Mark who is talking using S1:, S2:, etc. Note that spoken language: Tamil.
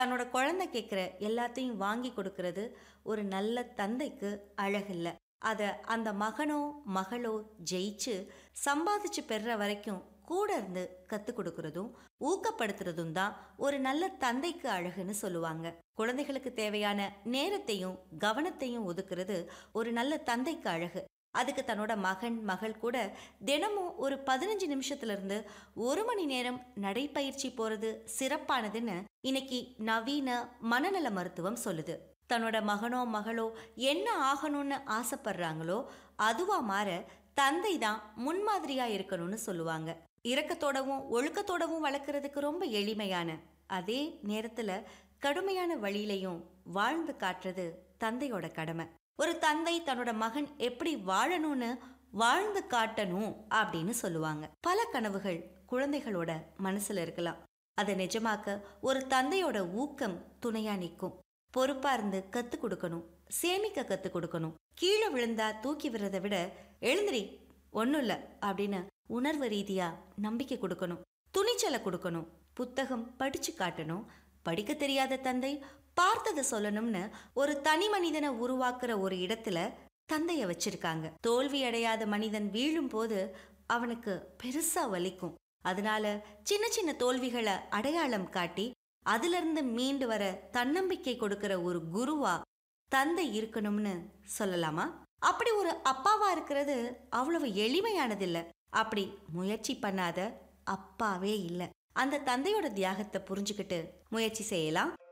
S1: தன்னோட குழந்தை கேட்குற எல்லாத்தையும் வாங்கி கொடுக்கறது ஒரு நல்ல தந்தைக்கு அழகில்ல அதை அந்த மகனோ மகளோ ஜெயிச்சு சம்பாதிச்சு பெறுற வரைக்கும் கூட இருந்து கற்றுக் கொடுக்கறதும் ஊக்கப்படுத்துறதும் தான் ஒரு நல்ல தந்தைக்கு அழகுன்னு சொல்லுவாங்க குழந்தைகளுக்கு தேவையான நேரத்தையும் கவனத்தையும் ஒதுக்குறது ஒரு நல்ல தந்தைக்கு அழகு அதுக்கு தன்னோட மகன் மகள் கூட தினமும் ஒரு பதினஞ்சு நிமிஷத்துல இருந்து ஒரு மணி நேரம் நடைப்பயிற்சி போறது சிறப்பானதுன்னு இன்னைக்கு நவீன மனநல மருத்துவம் சொல்லுது தன்னோட மகனோ மகளோ என்ன ஆகணும்னு ஆசைப்படுறாங்களோ அதுவா மாற தந்தை தான் முன்மாதிரியா இருக்கணும்னு சொல்லுவாங்க இரக்கத்தோடவும் ஒழுக்கத்தோடவும் வளர்க்கறதுக்கு ரொம்ப எளிமையான அதே நேரத்துல கடுமையான வழியிலையும் வாழ்ந்து காட்டுறது தந்தையோட கடமை ஒரு தந்தை தன்னோட மகன் எப்படி வாழணும்னு வாழ்ந்து காட்டணும் அப்படின்னு சொல்லுவாங்க பல கனவுகள் குழந்தைகளோட மனசுல இருக்கலாம் அதை நிஜமாக்க ஒரு தந்தையோட ஊக்கம் துணையா நிற்கும் பொறுப்பா இருந்து கத்து கொடுக்கணும் சேமிக்க கத்து கொடுக்கணும் கீழே விழுந்தா தூக்கி விடுறதை விட எழுந்திரி ஒன்றும் இல்லை அப்படின்னு உணர்வு ரீதியா நம்பிக்கை கொடுக்கணும் துணிச்சலை கொடுக்கணும் புத்தகம் படிச்சு காட்டணும் படிக்க தெரியாத தந்தை பார்த்ததை சொல்லணும்னு ஒரு தனி மனிதனை உருவாக்குற ஒரு இடத்துல தந்தைய வச்சிருக்காங்க தோல்வி அடையாத மனிதன் வீழும் போது அவனுக்கு பெருசா வலிக்கும் அதனால சின்ன சின்ன தோல்விகளை அடையாளம் காட்டி அதிலிருந்து மீண்டு வர தன்னம்பிக்கை கொடுக்கிற ஒரு குருவா தந்தை இருக்கணும்னு சொல்லலாமா அப்படி ஒரு அப்பாவா இருக்கிறது அவ்வளவு எளிமையானதில்ல அப்படி முயற்சி பண்ணாத அப்பாவே இல்லை அந்த தந்தையோட தியாகத்தை புரிஞ்சுக்கிட்டு முயற்சி செய்யலாம்